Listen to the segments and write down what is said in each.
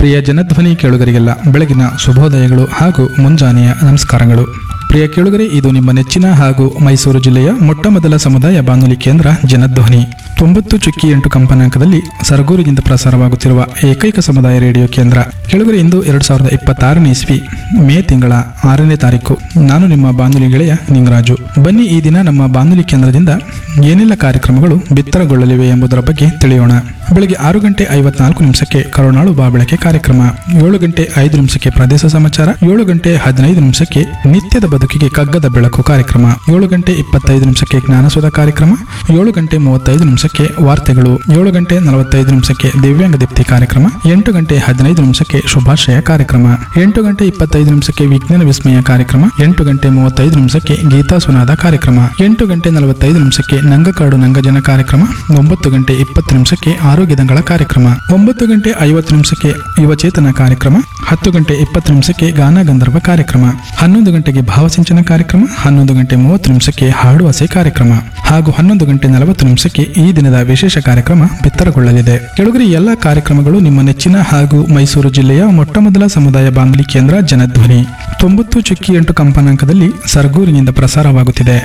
ಪ್ರಿಯ ಜನಧ್ವನಿ ಕೇಳುಗರಿಗೆಲ್ಲ ಬೆಳಗಿನ ಶುಭೋದಯಗಳು ಹಾಗೂ ಮುಂಜಾನೆಯ ನಮಸ್ಕಾರಗಳು ಪ್ರಿಯ ಕೇಳುಗರೆ ಇದು ನಿಮ್ಮ ನೆಚ್ಚಿನ ಹಾಗೂ ಮೈಸೂರು ಜಿಲ್ಲೆಯ ಮೊಟ್ಟಮೊದಲ ಸಮುದಾಯ ಬಾನುಲಿ ಕೇಂದ್ರ ಜನಧ್ವನಿ ತೊಂಬತ್ತು ಚುಕ್ಕಿ ಎಂಟು ಕಂಪನಾಂಕದಲ್ಲಿ ಸರಗೂರಿನಿಂದ ಪ್ರಸಾರವಾಗುತ್ತಿರುವ ಏಕೈಕ ಸಮುದಾಯ ರೇಡಿಯೋ ಕೇಂದ್ರ ಕೇಳುಗರೆ ಇಂದು ಎರಡು ಸಾವಿರದ ಇಪ್ಪತ್ತಾರನೇ ಇಸ್ವಿ ಮೇ ತಿಂಗಳ ಆರನೇ ತಾರೀಕು ನಾನು ನಿಮ್ಮ ಬಾನುಲಿ ಗೆಳೆಯ ನಿಂಗರಾಜು ಬನ್ನಿ ಈ ದಿನ ನಮ್ಮ ಬಾನುಲಿ ಕೇಂದ್ರದಿಂದ ಏನೆಲ್ಲ ಕಾರ್ಯಕ್ರಮಗಳು ಬಿತ್ತರಗೊಳ್ಳಲಿವೆ ಎಂಬುದರ ಬಗ್ಗೆ ತಿಳಿಯೋಣ ಬೆಳಗ್ಗೆ ಆರು ಗಂಟೆ ಐವತ್ನಾಲ್ಕು ನಿಮಿಷಕ್ಕೆ ಕರುಣಾಳು ಬಾಬೆಳಕೆ ಕಾರ್ಯಕ್ರಮ ಏಳು ಗಂಟೆ ಐದು ನಿಮಿಷಕ್ಕೆ ಪ್ರದೇಶ ಸಮಾಚಾರ ಏಳು ಗಂಟೆ ಹದಿನೈದು ನಿಮಿಷಕ್ಕೆ ನಿತ್ಯದ ಬದುಕಿಗೆ ಕಗ್ಗದ ಬೆಳಕು ಕಾರ್ಯಕ್ರಮ ಏಳು ಗಂಟೆ ಇಪ್ಪತ್ತೈದು ನಿಮಿಷಕ್ಕೆ ಜ್ಞಾನಸುಧ ಕಾರ್ಯಕ್ರಮ ಏಳು ಗಂಟೆ ಮೂವತ್ತೈದು ನಿಮಿಷಕ್ಕೆ ವಾರ್ತೆಗಳು ಏಳು ಗಂಟೆ ನಲವತ್ತೈದು ನಿಮಿಷಕ್ಕೆ ದಿವ್ಯಾಂಗ ದೀಪ್ತಿ ಕಾರ್ಯಕ್ರಮ ಎಂಟು ಗಂಟೆ ಹದಿನೈದು ನಿಮಿಷಕ್ಕೆ ಶುಭಾಶಯ ಕಾರ್ಯಕ್ರಮ ಎಂಟು ಗಂಟೆ ಇಪ್ಪತ್ತೈದು ನಿಮಿಷಕ್ಕೆ ವಿಜ್ಞಾನ ವಿಸ್ಮಯ ಕಾರ್ಯಕ್ರಮ ಎಂಟು ಗಂಟೆ ಮೂವತ್ತೈದು ನಿಮಿಷಕ್ಕೆ ಗೀತಾ ಸುನಾದ ಕಾರ್ಯಕ್ರಮ ಎಂಟು ಗಂಟೆ ನಲವತ್ತೈದು ನಿಮಿಷಕ್ಕೆ ನಂಗಕಾಡು ನಂಗಜನ ಕಾರ್ಯಕ್ರಮ ಒಂಬತ್ತು ಗಂಟೆ ಇಪ್ಪತ್ತು ನಿಮಿಷಕ್ಕೆ ಆರೋಗ್ಯದಂಗಳ ಕಾರ್ಯಕ್ರಮ ಒಂಬತ್ತು ಗಂಟೆ ಐವತ್ತು ನಿಮಿಷಕ್ಕೆ ಯುವಚೇತನ ಕಾರ್ಯಕ್ರಮ ಹತ್ತು ಗಂಟೆ ಇಪ್ಪತ್ತು ನಿಮಿಷಕ್ಕೆ ಗಾನ ಗಂಧರ್ವ ಕಾರ್ಯಕ್ರಮ ಹನ್ನೊಂದು ಗಂಟೆಗೆ ಭಾವಸಿಂಚನ ಕಾರ್ಯಕ್ರಮ ಹನ್ನೊಂದು ಗಂಟೆ ಮೂವತ್ತು ನಿಮಿಷಕ್ಕೆ ಹಾಡು ಹಸೆ ಕಾರ್ಯಕ್ರಮ ಹಾಗೂ ಹನ್ನೊಂದು ಗಂಟೆ ನಲವತ್ತು ನಿಮಿಷಕ್ಕೆ ಈ ದಿನದ ವಿಶೇಷ ಕಾರ್ಯಕ್ರಮ ಬಿತ್ತರಗೊಳ್ಳಲಿದೆ ಕೆಳಗರಿ ಎಲ್ಲ ಕಾರ್ಯಕ್ರಮಗಳು ನಿಮ್ಮ ನೆಚ್ಚಿನ ಹಾಗೂ ಮೈಸೂರು ಜಿಲ್ಲೆಯ ಮೊಟ್ಟಮೊದಲ ಸಮುದಾಯ ಬಾನುಲಿ ಕೇಂದ್ರ ಜನಧ್ವನಿ ತೊಂಬತ್ತು ಚುಕ್ಕಿ ಎಂಟು ಕಂಪನಾಂಕದಲ್ಲಿ ಸರಗೂರಿನಿಂದ ಪ್ರಸಾರವಾಗುತ್ತಿದೆ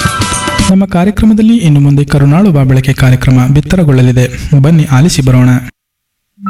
ನಮ್ಮ ಕಾರ್ಯಕ್ರಮದಲ್ಲಿ ಇನ್ನು ಮುಂದೆ ಕರುಣಾಳು ಬಾಬೆಳಕೆ ಕಾರ್ಯಕ್ರಮ ಬಿತ್ತರಗೊಳ್ಳಲಿದೆ ಬನ್ನಿ ಆಲಿಸಿ ಬರೋಣ